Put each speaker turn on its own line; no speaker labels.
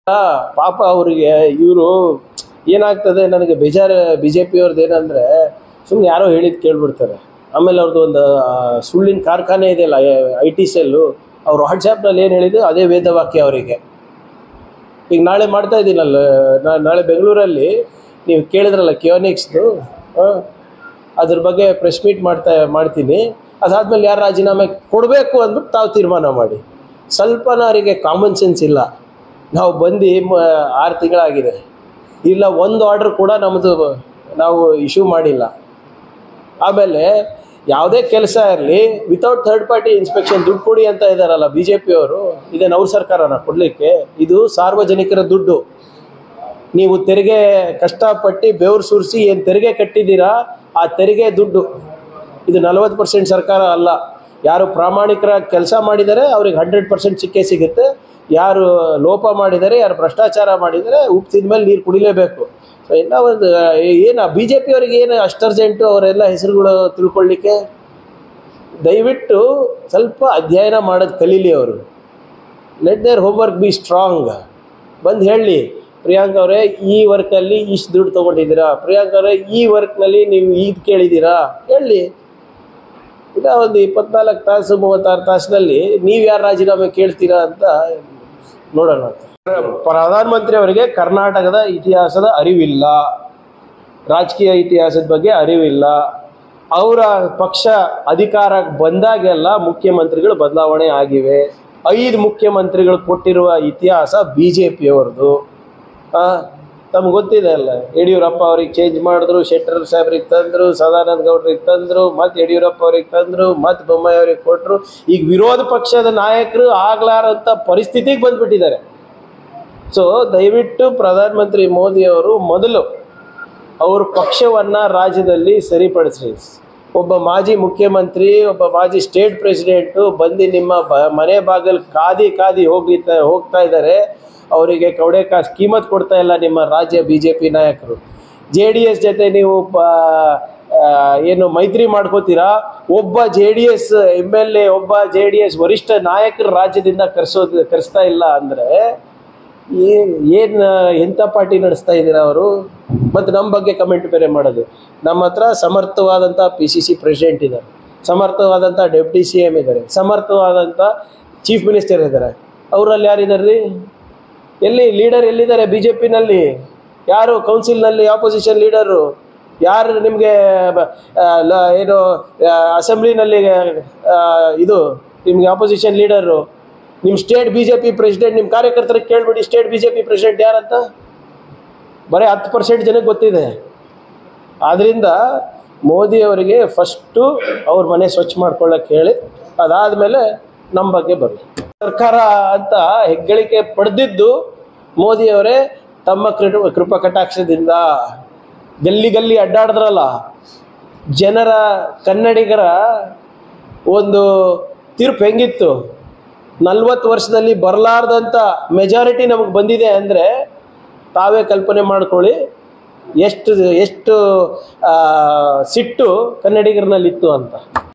ಪಾಪ ಅವರಿಗೆ ಇವರು ಏನಾಗ್ತದೆ ನನಗೆ ಬೇಜಾರು ಬಿ ಜೆ ಪಿಯವ್ರದ್ದು ಏನಂದರೆ ಸುಮ್ಮನೆ ಯಾರೋ ಹೇಳಿದ್ ಕೇಳ್ಬಿಡ್ತಾರೆ ಆಮೇಲೆ ಅವ್ರದ್ದು ಒಂದು ಆ, ಸುಳ್ಳಿನ ಕಾರ್ಖಾನೆ ಇದೆಯಲ್ಲ ಐ ಟಿ ಸೆಲ್ಲು ಅವ್ರು ವಾಟ್ಸಾಪ್ನಲ್ಲಿ ಏನು ಹೇಳಿದ್ರು ಅದೇ ವೇದವಾಕ್ಯ ಅವರಿಗೆ ಈಗ ನಾಳೆ ಮಾಡ್ತಾ ಇದ್ದೀನಲ್ಲ ನಾ- ನಾಳೆ ಬೆಂಗಳೂರಲ್ಲಿ ನೀವು ಕೇಳಿದ್ರಲ್ಲ ಕಿಯೋನಿಕ್ಸ್ದು ಅದ್ರ ಬಗ್ಗೆ ಪ್ರೆಸ್ ಮೀಟ್ ಮಾಡ್ತಾ ಮಾಡ್ತೀನಿ ಅದಾದ್ಮೇಲೆ ಯಾರು ರಾಜೀನಾಮೆ ಕೊಡಬೇಕು ಅಂದ್ಬಿಟ್ಟು ತಾವು ತೀರ್ಮಾನ ಮಾಡಿ ಸ್ವಲ್ಪನೂ ಅವರಿಗೆ ಕಾಮನ್ ಸೆನ್ಸ್ ಇಲ್ಲ ನಾವು ಬಂದು ಮ- ಆರು ತಿಂಗಳಾಗಿದೆ ಇಲ್ಲ ಒಂದು ಆರ್ಡ್ರ್ ಕೂಡ ನಮ್ಮದು ನಾವು ಇಶ್ಯೂ ಮಾಡಿಲ್ಲ ಆಮೇಲೆ ಯಾವುದೇ ಕೆಲಸ ಇರಲಿ ವಿತೌಟ್ ಥರ್ಡ್ ಪಾರ್ಟಿ ಇನ್ಸ್ಪೆಕ್ಷನ್ ದುಡ್ಡು ಕೊಡಿ ಅಂತ ಇದ್ದಾರಲ್ಲ ಬಿ ಜೆ ಪಿಯವರು ಇದೇನು ಅವ್ರ ಸರ್ಕಾರನ ಕೊಡಲಿಕ್ಕೆ ಇದು ಸಾರ್ವಜನಿಕರ ದುಡ್ಡು ನೀವು ತೆರಿಗೆ ಕಷ್ಟಪಟ್ಟು ಬೆವರು ಸುರಿಸಿ ಏನು ತೆರಿಗೆ ಕಟ್ಟಿದ್ದೀರಾ ಆ ತೆರಿಗೆ ದುಡ್ಡು ಇದು ನಲವತ್ತು ಪರ್ಸೆಂಟ್ ಸರ್ಕಾರ ಅಲ್ಲ ಯಾರು ಪ್ರಾಮಾಣಿಕರ ಕೆಲಸ ಮಾಡಿದರೆ ಅವ್ರಿಗೆ ಹಂಡ್ರೆಡ್ ಪರ್ಸೆಂಟ್ ಸಿಕ್ಕೇ ಸಿಗುತ್ತೆ ಯಾರು ಲೋಪ ಮಾಡಿದರೆ ಯಾರು ಭ್ರಷ್ಟಾಚಾರ ಮಾಡಿದರೆ ಉಪ್ಪು ತಿಂದ್ಮೇಲೆ ನೀರು ಕುಡಿಲೇಬೇಕು ಸೊ ಎಲ್ಲ ಒಂದು ಏನು ಬಿ ಜೆ ಪಿಯವರಿಗೆ ಏನು ಅಷ್ಟು ಅರ್ಜೆಂಟು ಅವರೆಲ್ಲ ಹೆಸರುಗಳು ತಿಳ್ಕೊಳ್ಳಿಕ್ಕೆ ದಯವಿಟ್ಟು ಸ್ವಲ್ಪ ಅಧ್ಯಯನ ಮಾಡೋದು ಕಲೀಲಿ ಅವರು let their homework be strong ಬಂದು ಹೇಳಿ ಪ್ರಿಯಾಂಕ್ ಅವರೇ ಈ ವರ್ಕಲ್ಲಿ ಇಷ್ಟು ದುಡ್ಡು ತೊಗೊಂಡಿದ್ದೀರಾ ಪ್ರಿಯಾಂಕ್ ಅವರೇ ಈ ವರ್ಕ್ನಲ್ಲಿ ನೀವು ಇದು ಕೇಳಿದ್ದೀರಾ ಹೇಳಿ ಈಗ ಒಂದು ಇಪ್ಪತ್ನಾಲ್ಕು ತಾಸು ಮೂವತ್ತಾರು ತಾಸಿನಲ್ಲಿ ನೀವು ಯಾರು ರಾಜೀನಾಮೆ ಕೇಳ್ತೀರಾ ಅಂತ ನೋಡೋಣ ಅಂತ ಪ್ರಧಾನಮಂತ್ರಿ ಅವರಿಗೆ ಕರ್ನಾಟಕದ ಇತಿಹಾಸದ ಅರಿವಿಲ್ಲ ರಾಜಕೀಯ ಇತಿಹಾಸದ ಬಗ್ಗೆ ಅರಿವಿಲ್ಲ ಅವರ ಪಕ್ಷ ಅಧಿಕಾರಕ್ಕೆ ಬಂದಾಗೆಲ್ಲ ಮುಖ್ಯಮಂತ್ರಿಗಳು ಬದಲಾವಣೆ ಆಗಿವೆ ಐದು ಮುಖ್ಯಮಂತ್ರಿಗಳು ಕೊಟ್ಟಿರುವ ಇತಿಹಾಸ ಬಿ ಜೆ ಪಿಯವ್ರದ್ದು ತಮ್ಗೆ ಗೊತ್ತಿದೆ ಅಲ್ಲ ಯಡಿಯೂರಪ್ಪ ಅವ್ರಿಗೆ ಚೇಂಜ್ ಮಾಡಿದ್ರು ಶೆಟ್ಟರ್ ಸಾಹೇಬ್ರಿಗೆ ತಂದರು ಸದಾನಂದ ಗೌಡ್ರಿಗೆ ತಂದರು ಮತ್ತು ಯಡಿಯೂರಪ್ಪ ಅವ್ರಿಗೆ ತಂದರು ಮತ್ತು ಬೊಮ್ಮಾಯಿ ಅವ್ರಿಗೆ ಕೊಟ್ಟರು ಈಗ ವಿರೋಧ ಪಕ್ಷದ ನಾಯಕರು ಆಗ್ಲಾರಂಥ ಪರಿಸ್ಥಿತಿಗೆ ಬಂದ್ಬಿಟ್ಟಿದ್ದಾರೆ ಸೊ ದಯವಿಟ್ಟು ಪ್ರಧಾನಮಂತ್ರಿ ಮೋದಿಯವರು ಮೊದಲು ಅವ್ರ ಪಕ್ಷವನ್ನು ರಾಜ್ಯದಲ್ಲಿ ಸರಿಪಡಿಸ್ರಿ ಒಬ್ಬ ಮಾಜಿ ಮುಖ್ಯಮಂತ್ರಿ ಒಬ್ಬ ಮಾಜಿ ಸ್ಟೇಟ್ ಪ್ರೆಸಿಡೆಂಟು ಬಂದು ನಿಮ್ಮ ಬ ಮನೆ ಬಾಗಿಲು ಕಾದಿ ಕಾದಿ ಹೋಗಿ ಹೋಗ್ತಾ ಇದ್ದಾರೆ ಅವರಿಗೆ ಕವಡೆ ಕಾಸು ಕೀಮತ್ ಕೊಡ್ತಾ ಇಲ್ಲ ನಿಮ್ಮ ರಾಜ್ಯ ಬಿ ಜೆ ಪಿ ನಾಯಕರು ಜೆ ಡಿ ಎಸ್ ಜೊತೆ ನೀವು ಪ ಆ, ಏನು ಮೈತ್ರಿ ಮಾಡ್ಕೋತೀರಾ ಒಬ್ಬ J D S M L A ಒಬ್ಬ ಜೆ ಡಿ ಎಸ್ ವರಿಷ್ಠ ನಾಯಕರು ರಾಜ್ಯದಿಂದ ಕರೆಸೋದು ಕರೆಸ್ತಾ ಇಲ್ಲ ಅಂದರೆ ಏನು ಎಂಥ ಪಾರ್ಟಿ ನಡೆಸ್ತಾ ಇದ್ದೀರಾ ಅವರು ಮತ್ತು ನಮ್ಮ ಬಗ್ಗೆ ಕಮೆಂಟ್ ಬೇರೆ ಮಾಡೋದು ನಮ್ಮ ಹತ್ರ ಸಮರ್ಥವಾದಂಥ ಪಿ ಸಿ ಸಿ ಪ್ರೆಸಿಡೆಂಟ್ ಇದ್ದಾರೆ ಸಮರ್ಥವಾದಂಥ ಡೆಪ್ಟಿ ಸಿ ಎಮ್ ಇದ್ದಾರೆ ಸಮರ್ಥವಾದಂಥ ಚೀಫ್ ಮಿನಿಸ್ಟರ್ ಇದ್ದಾರೆ ಅವರಲ್ಲಿ ಯಾರಿದ್ದಾರೆ ರೀ ಎಲ್ಲಿ ಲೀಡರ್ ಎಲ್ಲಿದ್ದಾರೆ ಬಿ ಜೆ ಪಿನಲ್ಲಿ ಯಾರು ಕೌನ್ಸಿಲ್ನಲ್ಲಿ ಆಪೋಸಿಷನ್ ಲೀಡರು ಯಾರು ನಿಮಗೆ ಏನು ಅಸೆಂಬ್ಲಿನಲ್ಲಿ ಇದು ನಿಮಗೆ ಆಪೋಸಿಷನ್ ಲೀಡರು ನಿಮ್ಮ state B J P president ನಿಮ್ಮ ಕಾರ್ಯಕರ್ತರಿಗೆ ಕೇಳ್ಬಿಡಿ state B J P president ಯಾರಂತ ಬರೀ ಹತ್ತು ಪರ್ಸೆಂಟ್ ಜನಕ್ಕೆ ಗೊತ್ತಿದೆ ಆದ್ದರಿಂದ ಮೋದಿ ಅವರಿಗೆ ಫಸ್ಟು ಅವ್ರ ಮನೆ ಸ್ವಚ್ಛ ಮಾಡ್ಕೊಳ್ಳೋಕೆ ಹೇಳಿ ಅದಾದಮೇಲೆ ನಮ್ಮ ಬಗ್ಗೆ ಬರಲಿ ಸರ್ಕಾರ ಅಂತ ಹೆಗ್ಗಳಿಕೆ ಪಡೆದಿದ್ದು ಮೋದಿಯವರೇ ತಮ್ಮ ಕೃಪ ಕೃಪಾ ಕಟಾಕ್ಷದಿಂದ ಗಲ್ಲಿ ಗಲ್ಲಿ ಅಡ್ಡಾಡಿದ್ರಲ್ಲ ಜನರ ಕನ್ನಡಿಗರ ಒಂದು ತೀರ್ಪು ಹೆಂಗಿತ್ತು ನಲ್ವತ್ತು ವರ್ಷದಲ್ಲಿ ಬರಲಾರ್ದಂಥ ಮೆಜಾರಿಟಿ ನಮಗೆ ಬಂದಿದೆ ಅಂದರೆ ತಾವೇ ಕಲ್ಪನೆ ಮಾಡ್ಕೊಳ್ಳಿ ಎಷ್ಟು ಎಷ್ಟು ಆ, ಸಿಟ್ಟು ಕನ್ನಡಿಗರನಲ್ಲಿತ್ತು ಅಂತ